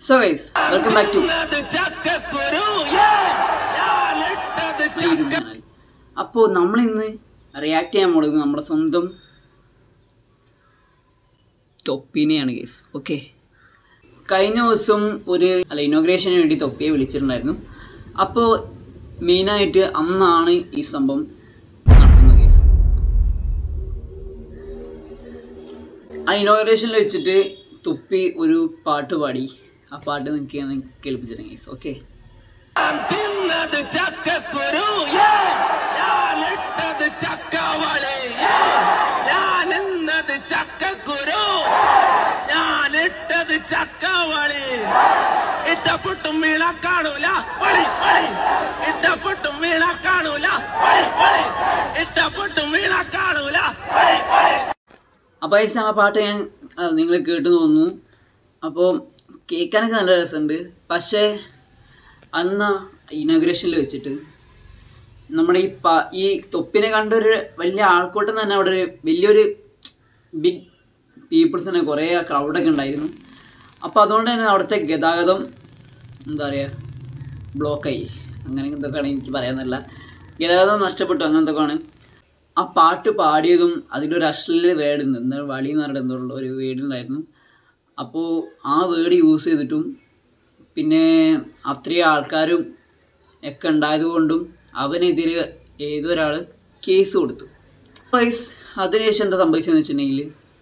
So guys welcome back to അപ്പോൾ നമ്മളിന്ന് react ചെയ്യാൻ പോകുന്നത് നമ്മുടെ സ്വന്തം തൊപ്പിനെയാണ് ഗൈസ് ഓക്കെ കഴിഞ്ഞ ദിവസം ഒരു അല്ല ഇനോഗ്രേഷന് വേണ്ടി തൊപ്പിയെ വിളിച്ചിട്ടുണ്ടായിരുന്നു അപ്പോൾ മെയിനായിട്ട് അന്നാണ് ഈ സംഭവം നടക്കുന്നത് ഗൈസ് ആ ഇനോഗ്രേഷനിൽ വെച്ചിട്ട് തുപ്പി ഒരു പാട്ട് പാടി ആ പാട്ട് നിങ്ങൾക്ക് ഞാൻ കേൾപ്പിച്ചിരുന്നു ഗൈസ് ഓക്കെ തിന്നത് ചക്കക്കുരു ഞാനിട്ടത് ചക്കവളി ഞാൻ ഇന്നത് ചക്കക്കുരു ഞാനിട്ടത് ചക്കവളി ഇട്ടപ്പെട്ടും വീള കാണൂല വളി വളി ഇട്ടപ്പെട്ടും വീള കാണൂല വളി വളി ഇട്ടപ്പെട്ടും വീള കാണൂല വളി വളി അപ്പോൾ ഗൈസ് ആ പാട്ട് ഞാൻ നിങ്ങൾ കേട്ടു തോന്നുന്നു അപ്പോൾ കേൾക്കാനൊക്കെ നല്ല രസമുണ്ട് പക്ഷേ അന്ന് ഇനോഗ്രേഷനിൽ വെച്ചിട്ട് നമ്മുടെ ഈ പ ഈ തൊപ്പിനെ കണ്ടൊരു വലിയ ആൾക്കൂട്ടം തന്നെ അവിടെ ഒരു വലിയൊരു ബിഗ് പീപ്പിൾസ് തന്നെ കുറേ ക്രൗഡൊക്കെ ഉണ്ടായിരുന്നു അപ്പോൾ അതുകൊണ്ട് തന്നെ അവിടുത്തെ ഗതാഗതം എന്താ പറയുക ബ്ലോക്കായി അങ്ങനെ എന്തൊക്കെയാണ് എനിക്ക് പറയാമെന്നല്ല ഗതാഗതം നഷ്ടപ്പെട്ടു അങ്ങനത്തൊക്കെയാണ് ആ പാട്ട് പാടിയതും അതിലൊരു അശ്ലീല വേർഡ് ഉണ്ട് എന്താ വളി എന്ന് പറഞ്ഞിട്ട് എന്തോ ഉള്ള ഒരു വേർഡ് ഉണ്ടായിരുന്നു അപ്പോൾ ആ വേർഡ് യൂസ് ചെയ്തിട്ടും പിന്നെ അത്രയും ആൾക്കാരും ഒക്കെ ഉണ്ടായതുകൊണ്ടും അവനെതിരെ ഏതൊരാൾ കേസ് കൊടുത്തു വൈസ് അതിനുശേഷം എന്താ സംഭവിച്ചതെന്ന് വെച്ചിട്ടുണ്ടെങ്കിൽ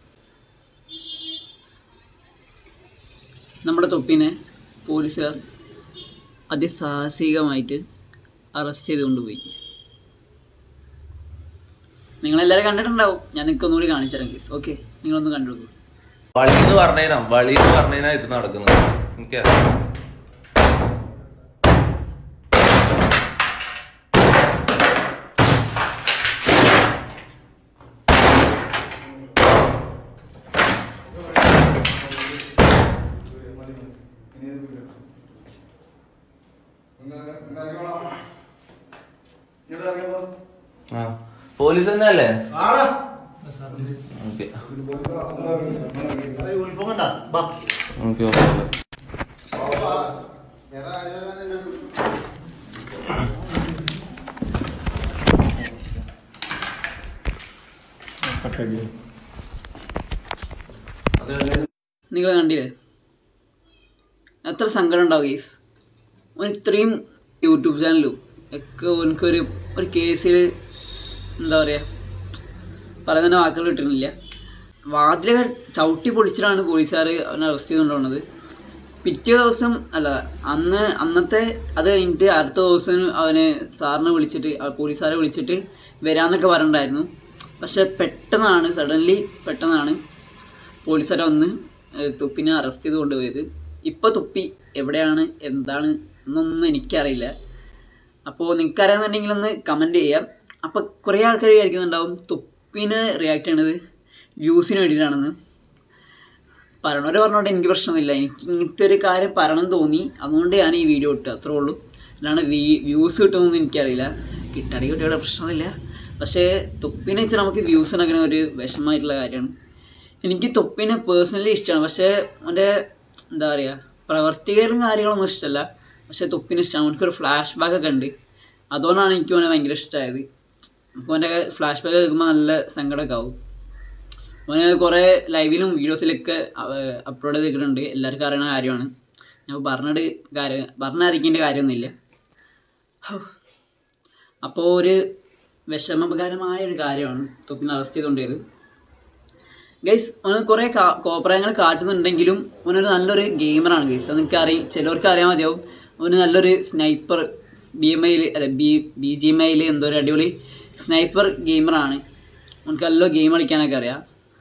നമ്മുടെ തൊപ്പിനെ പോലീസുകാർ അതിസാഹസികമായിട്ട് അറസ്റ്റ് ചെയ്ത് കൊണ്ടുപോയി നിങ്ങളെല്ലാവരും കണ്ടിട്ടുണ്ടാവും ഞാൻ നിങ്ങൾക്ക് ഒന്നുകൂടി കാണിച്ചു തരാം കേസ് ഓക്കെ നിങ്ങളൊന്ന് കണ്ടു വളി എന്ന് പറഞ്ഞേനാ വളി എന്ന് പറഞ്ഞേനാ ഇത് നടക്കുന്നത് എനിക്കറിയാം ആ പോലീസ് തന്നെ അല്ലേ ഓക്കെ ഓക്കെ ഓക്കെ നിങ്ങൾ കണ്ടില്ലേ എത്ര സങ്കടം ഉണ്ടാവും ഗീസ് ഓൻ ഇത്രയും യൂട്യൂബ് ചാനലും ഒക്കെ ഓനക്കൊരു ഒരു കേസിൽ എന്താ പറയുക പറയുന്ന വാക്കുകൾ കിട്ടുന്നില്ല വാതിലൊക്കെ ചവിട്ടി പൊളിച്ചിട്ടാണ് പോലീസുകാർ അവനെ അറസ്റ്റ് ചെയ്ത് കൊണ്ടുപോകുന്നത് പിറ്റേ ദിവസം അല്ല അന്ന് അന്നത്തെ അത് കഴിഞ്ഞിട്ട് അടുത്ത ദിവസം അവന് സാറിനെ വിളിച്ചിട്ട് ആ പോലീസുകാരെ വിളിച്ചിട്ട് വരാമെന്നൊക്കെ പറഞ്ഞിട്ടുണ്ടായിരുന്നു പക്ഷെ പെട്ടെന്നാണ് സഡൻലി പെട്ടെന്നാണ് പോലീസുകാർ വന്ന് ഏഹ് തുപ്പിനെ അറസ്റ്റ് ചെയ്ത് കൊണ്ടുപോയത് ഇപ്പോൾ തുപ്പി എവിടെയാണ് എന്താണ് എന്നൊന്നും എനിക്കറിയില്ല അപ്പോൾ നിങ്ങൾക്ക് അറിയാമെന്നുണ്ടെങ്കിൽ ഒന്ന് കമൻറ്റ് ചെയ്യാം അപ്പോൾ കുറേ ആൾക്കാർ വിചാരിക്കുന്നുണ്ടാവും തുപ്പിന് റിയാക്ട് ചെയ്യണത് വ്യൂസിന് വേണ്ടിയിട്ടാണെന്ന് പറയണവരെ പറഞ്ഞോണ്ട് എനിക്ക് പ്രശ്നമൊന്നുമില്ല എനിക്ക് ഇങ്ങനത്തെ ഒരു കാര്യം പറയണം തോന്നി അതുകൊണ്ട് ഞാൻ ഈ വീഡിയോ ഇട്ടു അത്രേ ഉള്ളൂ അല്ലാണ്ട് വീ വ്യൂസ് കിട്ടുമെന്നൊന്നും എനിക്കറിയില്ല കിട്ടാണെങ്കിൽ കിട്ടിയ പ്രശ്നമൊന്നുമില്ല പക്ഷേ തൊപ്പിനെ വെച്ചാൽ നമുക്ക് വ്യൂസ് ഉണ്ടാക്കുന്ന ഒരു വിഷമമായിട്ടുള്ള കാര്യമാണ് എനിക്ക് തൊപ്പിനെ പേഴ്സണലി ഇഷ്ടമാണ് പക്ഷേ അവൻ്റെ എന്താ പറയുക പ്രവർത്തികളും കാര്യങ്ങളൊന്നും ഇഷ്ടമല്ല പക്ഷേ തൊപ്പിന് ഇഷ്ടമാണ് എനിക്കൊരു ഫ്ലാഷ് ബാക്ക് ഒക്കെ ഉണ്ട് അതുകൊണ്ടാണ് എനിക്ക് അവനെ ഭയങ്കര ഇഷ്ടമായത് അപ്പോൾ അവൻ്റെ ഫ്ലാഷ് ബാക്ക് കേൾക്കുമ്പോൾ നല്ല സങ്കടമൊക്കെ ആവും അവന് കുറേ ലൈവിലും വീഡിയോസിലൊക്കെ അപ്ലോഡ് ചെയ്തിട്ടുണ്ട് എല്ലാവർക്കും അറിയുന്ന കാര്യമാണ് ഞാൻ പറഞ്ഞിട്ട് കാര്യം പറഞ്ഞറിയിക്കേണ്ട കാര്യമൊന്നുമില്ല ഹോ. അപ്പോൾ ഒരു വിഷമകരമായ ഒരു കാര്യമാണ് തൊപ്പിനെ അറസ്റ്റ് ചെയ്തുകൊണ്ടത് ഗൈസ് അവന് കുറേ കാ കോപ്രായങ്ങൾ കാട്ടുന്നുണ്ടെങ്കിലും അവനൊരു നല്ലൊരു ഗെയിമറാണ് ഗൈസ് അത് നിങ്ങൾക്ക് അറിയാം ചിലവർക്ക് അറിയാൻ മതിയാവും അവന് നല്ലൊരു സ്നൈപ്പർ ബി എം ഐയിൽ അല്ല ബി ബി ജി എം ഐയിൽ എന്തോ ഒരു അടിപൊളി സ്നൈപ്പർ ഗെയിമറാണ് അവനക്ക് നല്ല ഗെയിം കളിക്കാനൊക്കെ അറിയാം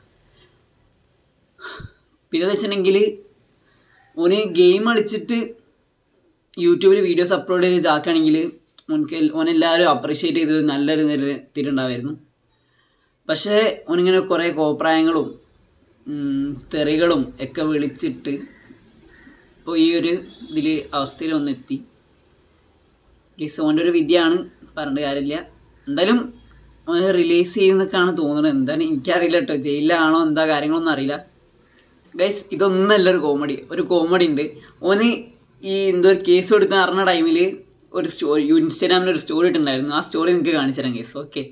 പിന്നെ എന്ന് വെച്ചിട്ടുണ്ടെങ്കിൽ ഓന് ഗെയിം കളിച്ചിട്ട് യൂട്യൂബിൽ വീഡിയോസ് അപ്ലോഡ് ചെയ്ത് ഇതാക്കുകയാണെങ്കിൽ ഓനക്ക് ഓനെല്ലാവരും അപ്രീഷിയേറ്റ് ചെയ്ത് നല്ലൊരു നിലത്തിട്ടുണ്ടാവുമായിരുന്നു പക്ഷേ ഓനിങ്ങനെ കുറേ കോപ്രായങ്ങളും ഉം, തെറികളും ഒക്കെ വിളിച്ചിട്ട് ഇപ്പോൾ ഈ ഒരു ഇതിൽ അവസ്ഥയിൽ വന്നെത്തി കേസ് ഓൻ്റെ ഒരു വിദ്യയാണ് പറഞ്ഞിട്ട് കാര്യമില്ല എന്തായാലും റിലീസ് ചെയ്യുന്നൊക്കെയാണ് തോന്നുന്നത് എന്താണ് എനിക്കറിയില്ല കേട്ടോ ജയിലിലാണോ എന്താ കാര്യങ്ങളൊന്നും അറിയില്ല ഗൈസ് ഇതൊന്നല്ല ഒരു കോമഡി ഒരു കോമഡി ഉണ്ട് ഓന് ഈ എന്തോ ഒരു കേസ് കൊടുത്ത് അറിഞ്ഞ ടൈമിൽ ഒരു സ്റ്റോറി ഇൻസ്റ്റാഗ്രാമിൽ ഒരു സ്റ്റോറി ഇട്ടുണ്ടായിരുന്നു ആ സ്റ്റോറി നിങ്ങൾക്ക് കാണിച്ചു തരാം കേസ് ഓക്കെ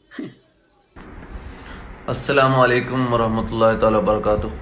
അസ്സലാമു അലൈക്കും വറഹമത്തല്ലാഹി താല വബർക്കാത്തു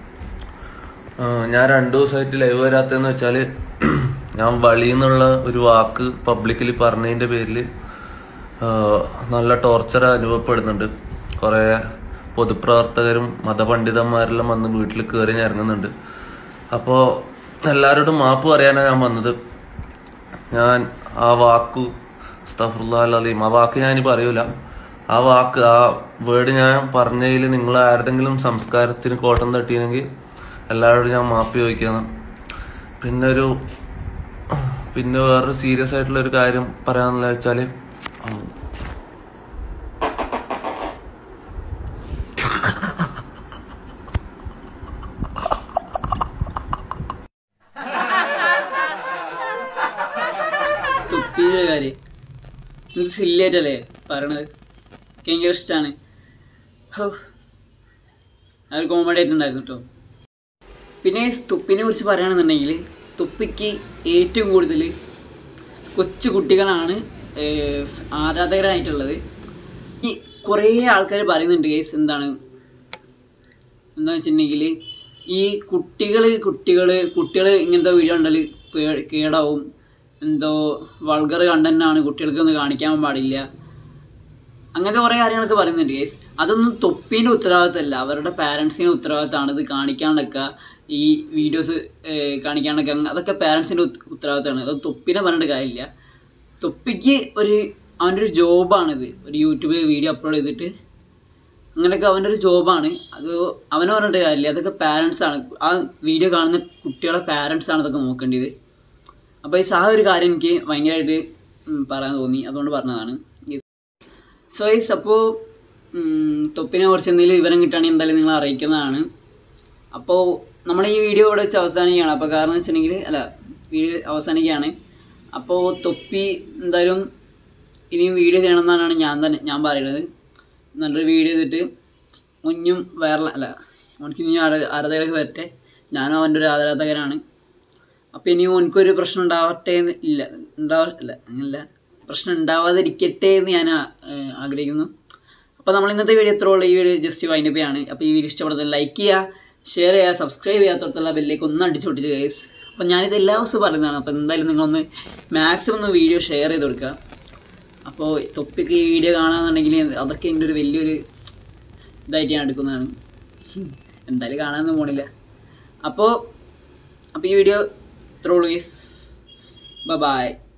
ഞാൻ രണ്ടു ദിവസമായിട്ട് ലൈവ് വരാത്തതെന്ന് വെച്ചാൽ ഞാൻ വളി എന്നുള്ള ഒരു വാക്ക് പബ്ലിക്കിൽ പറഞ്ഞതിൻ്റെ പേരിൽ നല്ല ടോർച്ചർ അനുഭവപ്പെടുന്നുണ്ട് കുറേ പൊതുപ്രവർത്തകരും മതപണ്ഡിതന്മാരെല്ലാം വന്ന് വീട്ടിൽ കയറി ഇറങ്ങുന്നുണ്ട് അപ്പോൾ എല്ലാവരോടും മാപ്പ് പറയാനാണ് ഞാൻ വന്നത് ഞാൻ ആ വാക്കു അലീം ആ വാക്ക് ഞാൻ പറയൂല ആ വാക്ക് ആ വേർഡ് ഞാൻ പറഞ്ഞതിൽ നിങ്ങൾ ആരുടെങ്കിലും സംസ്കാരത്തിന് കോട്ടം തട്ടിയെങ്കിൽ എല്ലാവരോടും ഞാൻ മാപ്പ് ചോദിക്കണം പിന്നെ ഒരു പിന്നെ വേറൊരു സീരിയസ് ആയിട്ടുള്ള ഒരു കാര്യം പറയാനുള്ള വെച്ചാല് തുപ്പിയുടെ കാര്യം ഇത് സില്ലേറ്റല്ലേ പറയണത് എനിക്ക് ഭയങ്കര ഇഷ്ടമാണ് ഹോ ആ ഒരു കോമഡി ആയിട്ടുണ്ടായിരുന്നു കേട്ടോ പിന്നെ തുപ്പിനെ കുറിച്ച് പറയുകയാണെന്നുണ്ടെങ്കിൽ തുപ്പിക്ക് ഏറ്റവും കൂടുതൽ കൊച്ചു കുട്ടികളാണ് ഏഹ്, ആരാധകരായിട്ടുള്ളത് ഈ കുറേ ആൾക്കാർ പറയുന്നുണ്ട് കേസ് എന്താണ് എന്താ വെച്ചിട്ടുണ്ടെങ്കിൽ ഈ കുട്ടികൾ കുട്ടികൾ കുട്ടികൾ ഇങ്ങനത്തെ വീഡിയോ ഉണ്ടൽ കേടാവും എന്തോ വൾഗർ കണ്ടന്റാണ് കുട്ടികൾക്കൊന്നും കാണിക്കാൻ പാടില്ല അങ്ങനത്തെ കുറേ കാര്യങ്ങളൊക്കെ പറയുന്നുണ്ട് കേസ് അതൊന്നും തൊപ്പീൻ്റെ ഉത്തരവാദിത്തമല്ല അവരുടെ പാരൻസിൻ്റെ ഉത്തരവാദിത്തമാണ് ഇത് കാണിക്കാണ്ടൊക്കെ ഈ വീഡിയോസ് കാണിക്കാണ്ടൊക്കെ അങ്ങ് അതൊക്കെ പാരൻസിൻ്റെ ഉത്തരവാദിത്തമാണ് അത് തൊപ്പിനെ പറഞ്ഞിട്ട് കാര്യമില്ല തൊപ്പിക്ക് ഒരു അവൻ്റെ ഒരു ജോബാണിത് ഒരു യൂട്യൂബിൽ വീഡിയോ അപ്ലോഡ് ചെയ്തിട്ട് അങ്ങനെയൊക്കെ അവൻ്റെ ഒരു ജോബാണ് അത് അവനെ പറഞ്ഞിട്ട് കാര്യമില്ല അതൊക്കെ പാരൻസ് ആണ് ആ വീഡിയോ കാണുന്ന കുട്ടികളെ പാരൻസ് ആണ് ഇതൊക്കെ നോക്കേണ്ടത് അപ്പോൾ ഈ ആ ഒരു കാര്യം എനിക്ക് ഭയങ്കരമായിട്ട് ഉം, പറയാൻ തോന്നി അതുകൊണ്ട് പറഞ്ഞതാണ് സോ ഗൈസ് അപ്പോൾ തൊപ്പിനെ കുറിച്ച് എന്തെങ്കിലും വിവരം കിട്ടുകയാണെങ്കിൽ എന്തായാലും നിങ്ങൾ അറിയിക്കുന്നതാണ് അപ്പോൾ നമ്മൾ ഈ വീഡിയോ ഇവിടെ വെച്ച് അവസാനിക്കുകയാണ് അപ്പോൾ കാരണം വെച്ചിട്ടുണ്ടെങ്കിൽ അല്ല വീഡിയോ അവസാനിക്കുകയാണ് അപ്പോൾ തൊപ്പി എന്തായാലും ഇനിയും വീഡിയോ ചെയ്യണമെന്നാണ് ഞാൻ തന്നെ ഞാൻ പറയുന്നത് നല്ലൊരു വീഡിയോ ചെയ്തിട്ട് മുന്നും വേറെ അല്ല അവനക്ക് ഇനിയും ആരാ ആരാധകരൊക്കെ വരട്ടെ ഞാനും അവൻ്റെ ഒരു ആരാധകരാണ് അപ്പോൾ ഇനി ഓനക്കൊരു പ്രശ്നം ഉണ്ടാവട്ടെ എന്ന് ഇല്ല ഉണ്ടാവില്ല അങ്ങനല്ല പ്രശ്നം ഉണ്ടാവാതിരിക്കട്ടെ എന്ന് ഞാൻ ആ- ഏഹ് ആഗ്രഹിക്കുന്നു അപ്പോൾ നമ്മൾ ഇന്നത്തെ വീഡിയോ എത്ര ഉള്ളൂ ഈ വീഡിയോ ജസ്റ്റ് വൈൻഡപ്പ് ചെയ്യാണ് അപ്പോൾ ഈ വീഡിയോ ഇഷ്ടപ്പെടുന്നത് ലൈക്ക് ചെയ്യുക ഷെയർ ചെയ്യുക സബ്സ്ക്രൈബ് ചെയ്യാത്തടത്തുള്ള ബെല്ലേക്ക് ഒന്ന് അടിച്ചു പൊട്ടിച്ച് ഗൈസ് അപ്പോൾ ഞാനിത് എല്ലാ ദിവസവും പറയുന്നതാണ് അപ്പോൾ എന്തായാലും നിങ്ങളൊന്ന് മാക്സിമം ഒന്ന് വീഡിയോ ഷെയർ ചെയ്ത് കൊടുക്കുക അപ്പോൾ തൊപ്പിക്ക് ഈ വീഡിയോ കാണാന്നുണ്ടെങ്കിൽ അതൊക്കെ എൻ്റെ ഒരു വലിയൊരു ഇതായിട്ട് ഞാൻ എടുക്കുന്നതാണ് എന്തായാലും കാണാനൊന്നും പോണില്ല അപ്പോൾ അപ്പോൾ ഈ വീഡിയോ ഇത്രേ ഉള്ളൂ ഗൈസ് ബൈ